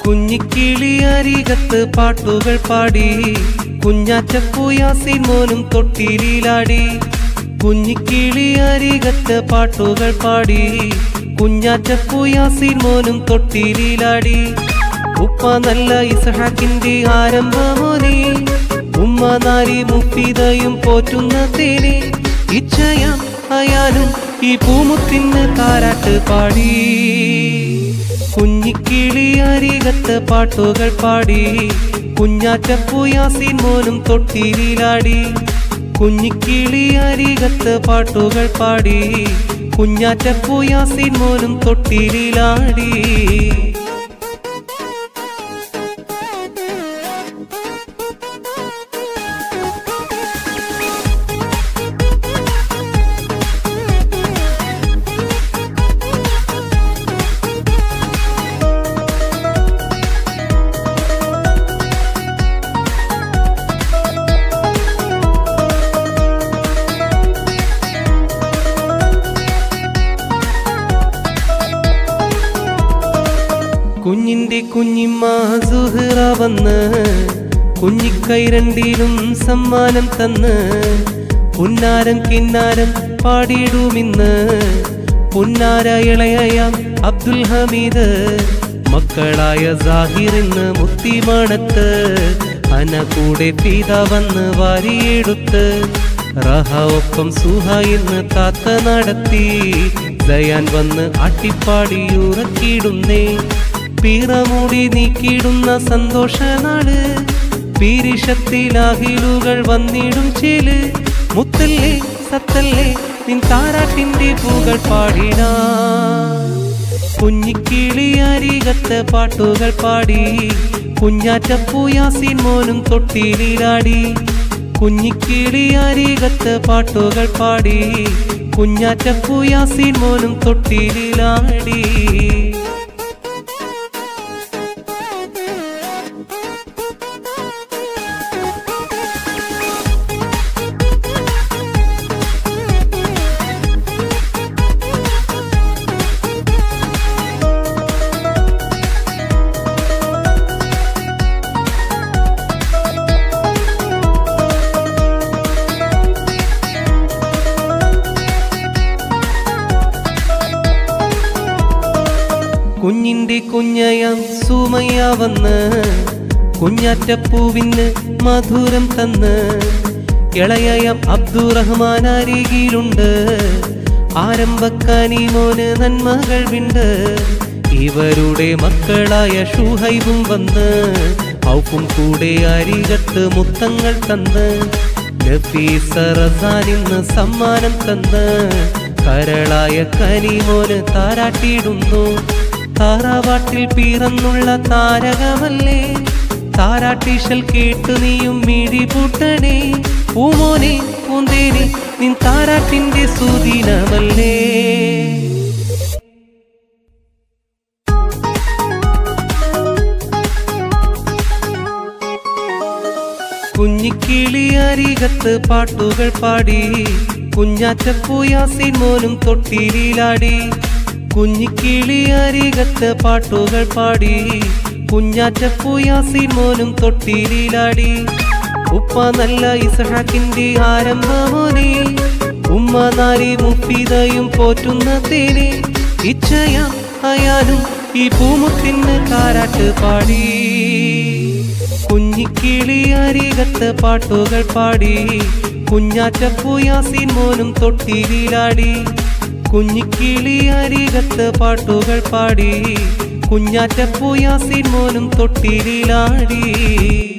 കുഞ്ഞിക്കിളി അരികത്ത് പാട്ടുകൾ പാടി കുഞ്ഞാറ്റപ്പൂയാസിൻ മോനും തൊട്ടിയിലാടി കുഞ്ഞിക്കിളി അരികത്ത് പാട്ടുകൾ പാടി കുഞ്ഞാറ്റപ്പൂയാസിൻ മോനും തൊട്ടിയിലാടി ഉപ്പ നല്ല ഇസഹാക്കിന്റെ ആരംഭമോനെ ഉമ്മ നാരി മുഫിതയും പോറ്റുന്ന തേനെ ഇച്ഛയാം അയാലും ഈ പൂമുത്തിന് താരാട്ട് പാടി കുഞ്ഞിക്കിളി അരികത്ത് പാട്ടുകൾ പാടി കുഞ്ഞാറ്റപ്പൂയാസിൻ മോനും തൊട്ടിയിലാടി കുഞ്ഞിക്കിളി അരികത്ത് പാട്ടുകൾ പാടി കുഞ്ഞാറ്റപ്പൂയാസിൻ മോനും തൊട്ടിയിലാടി കുഞ്ഞിന്റെ കുഞ്ഞിമ്മ സുഹറ വന്ന് കുഞ്ഞിക്കൈ രണ്ടിലും സമ്മാനം തന്ന് പുന്നാരം കിന്നാരം പാടിയിടുമിന്ന് പുന്നാര ഇളയാം അബ്ദുൽ ഹമീദ് മക്കളായ സാഹിറിന്ന് മുത്തിമാണത്ത് അന കൂടെ പീത വന്ന് വാരിയെടുത്ത് റഹ ഒപ്പം സുഹ ഇന്ന് താത്ത നടത്തി ദയാൻ വന്ന് അട്ടിപ്പാടി ഉറക്കിയിടുന്നേ പീറമൂടി നീക്കിയിടുന്ന സന്തോഷനാട് പീരിഷത്തിലാഹിലുകൾ വന്നിടും ചേല് മുത്തല്ലേ സത്തല്ലേ നിൻ താരാട്ടിന്റെ പൂകൾ പാടിടാ കുഞ്ഞിക്കിളി അരികത്ത് പാട്ടുകൾ പാടി കുഞ്ഞാറ്റപ്പൂയാസിൻ മോനും തൊട്ടിയിലാടി കുഞ്ഞിക്കിളി അരികത്ത് പാട്ടുകൾ പാടി കുഞ്ഞാറ്റപ്പൂയാസിൻ മോനും തൊട്ടിയിലാടി കുഞ്ഞിന്റെ കുഞ്ഞയാം സുമയ്യ വന്ന് കുഞ്ഞാറ്റപ്പൂവിന് മധുരം തന്ന് ഇളയാം അബ്ദുറഹ്മാൻ അരികിലുണ്ട് ആരംഭക്കാനി മോന് നന്മകൾ വിണ്ട് ഇവരുടെ മക്കളായ ഷുഹൈബും വന്ന് ഔഫും കൂടെ അരികത്ത് മുത്തങ്ങൾ തന്ന് നഫീസ റസാനിന്ന് സമ്മാനം തന്ന് കരളായ കനിമോന് താരാട്ടിയിടുന്നു താറാവാട്ടിൽ പിറന്നുള്ള താരകമല്ലേ താരാട്ടിഷൽ കേട്ടു നീയും മിഴി പൂട്ടണേ പൂമോനെ പൂന്തേനെ നിൻ താരാട്ടിന്റെ സുദിനമല്ലേ കുഞ്ഞിക്കിളി അരികത്ത് പാട്ടുകൾ പാടി കുഞ്ഞാറ്റപ്പൂയാസിൻ മോനും തൊട്ടിയിലാടി കുഞ്ഞിക്കിളി അരികത്ത് പാട്ടുകൾ പാടി കുഞ്ഞാറ്റപ്പൂയാസിൻ മോനും തൊട്ടിയിലാടി ഉപ്പ നല്ല ഇസഹാക്കിന്റെ ആരംഭമോനെ ഉമ്മ നാരി മുഫിതയും പോറ്റുന്ന തേനെ ഇച്ഛയാം അയാലും ഈ പൂമുത്തിന് താരാട്ട് പാടി കുഞ്ഞിക്കിളി അരികത്ത് പാട്ടുകൾ പാടി കുഞ്ഞാറ്റപ്പൂയാസിൻ മോനും തൊട്ടിയിലാടി കുഞ്ഞിക്കിളി അരികത്ത് പാട്ടുകൾ പാടി കുഞ്ഞാറ്റപ്പൂയാസിൻ മോനും തൊട്ടിയിലാടി